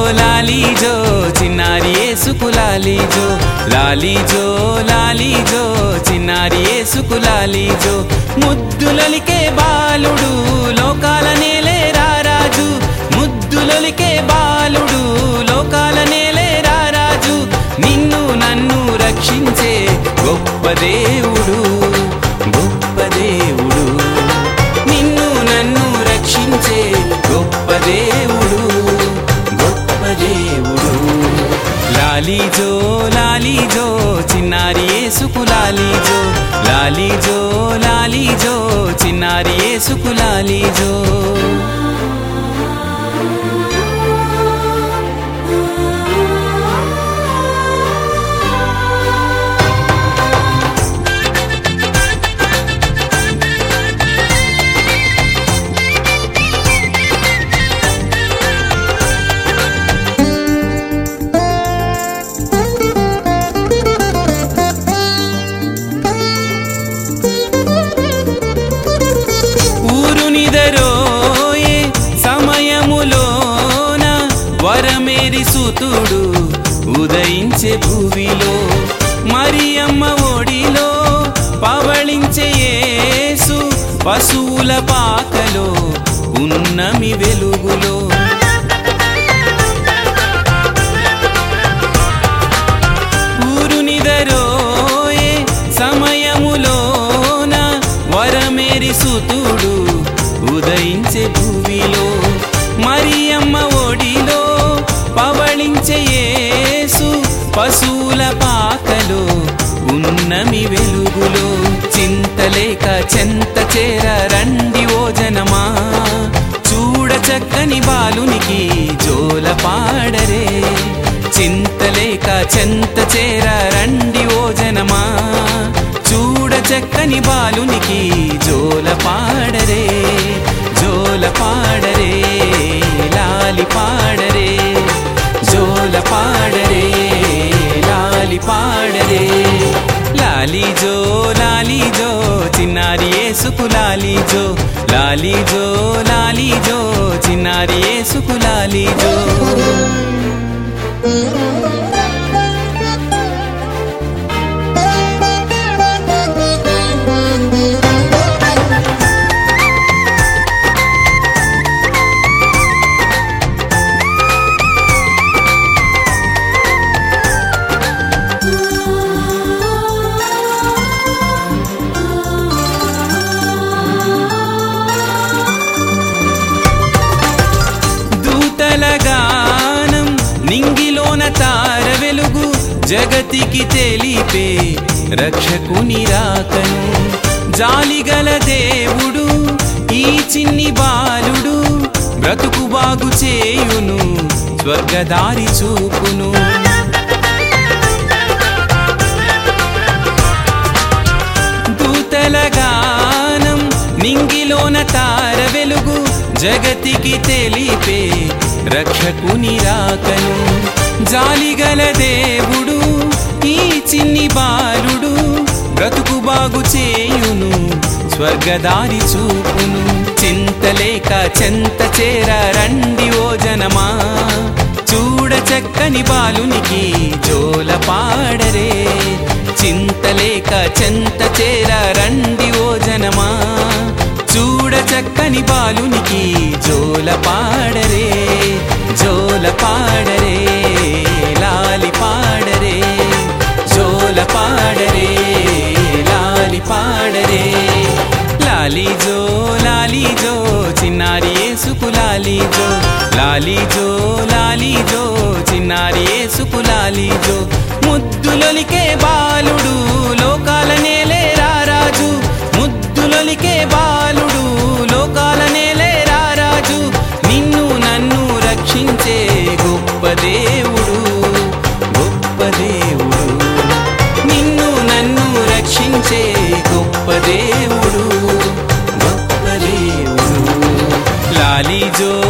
లాలీ జో చిన్నారి ఏసుకు లాలీ జో లాలీ జో లాలీ జో చిన్నారి ఏసుకు లాలీ జో ముద్దులలికే బాలుడు లోకాల నేలే రారాజు ముద్దులలికే బాలుడు లోకాల నేలే రారాజు నిన్ను నన్ను రక్షించే గొప్ప దేవుడు గొప్ప దేవుడు నిన్ను నన్ను రక్షించే గొప్ప దేవుడు గొప్ప దేవుడు లాలీజో లాలీజో చిన్నారి ఏసుకు లాలీజో లాలీజో లాలీజో చిన్నారి ఏసుకు లాలీజో ఊరు నిదరోయే సమయములోన వరమేరి సుతుడు ఉదయించే భూమిలో మరియమ్మ ఒడిలో పవళించే యేసు పశువుల పాకలో ఉన్నమి వెలుగులో ఊరు నిదరోయే సమయములోన వరమేరి సుతుడు ఉదయించే భూమిలో మరియమ్మ ఒడిలో పవళించే యేసు పశువుల పాకలో ఉన్నమి వెలుగులో చింతలేక చెంత చేర రండి ఓ జనమా చూడ చక్కని బాలునికి జోల పాడరే చింతలేక చెంత చేర రండి ఓ జనమా చూడ చక్కని బాలునికి జోల పాడరే జోల పాడరే లాలి పాడరే జోల పాడరే లాలి పాడరే లాలి జో లాలి జో చిన్నారి ఏసుకు లాలి జో లాలి జో లాలి జో చిన్నారి ఏసుకు లాలి జో దూతల గానం నింగిలోన తార వెలుగు జగతికి తెలిపే రక్షకుని రాకను జాలిగల దేవుడు ఈ చిన్ని బాలుడు బ్రతుకు బాగు చేయును స్వర్గదారి చూపును దూతల గానం నింగిలోన తార వెలుగు జగతికి తెలిపే రక్షకుని రాకను జాలిగల దేవుడు ఈ చిన్ని బాలుడు బ్రతుకు బాగు చేయును స్వర్గదారి చూపును చింతలేక చెంత చేర రండి ఓ జనమా చూడ చక్కని బాలునికి జోల పాడరే చింతలేక చెంత చేర రండి ఓ జనమా చూడ చక్కని బాలునికి జోల పాడరే జోల పాడరే లాలి పాడరే జోల పాడరే లాలి పాడరే లాలి జో లాలి జో చిన్నారి ఏసుకు లాలి జో లాలి జో లాలి జో చిన్నారి ఏసుకు లాలి జో ముద్దులొలికే బాలుడు లోకాల నేలే రారాజు ముద్దులొలికే బాలుడు లోకాల నేలే రారాజు నిన్ను నన్ను రక్షించే గొప్ప దేవుడు గొప్ప దేవుడు నిన్ను నన్ను రక్షించే గొప్ప దేవుడు గొప్ప దేవుడు లాలి జో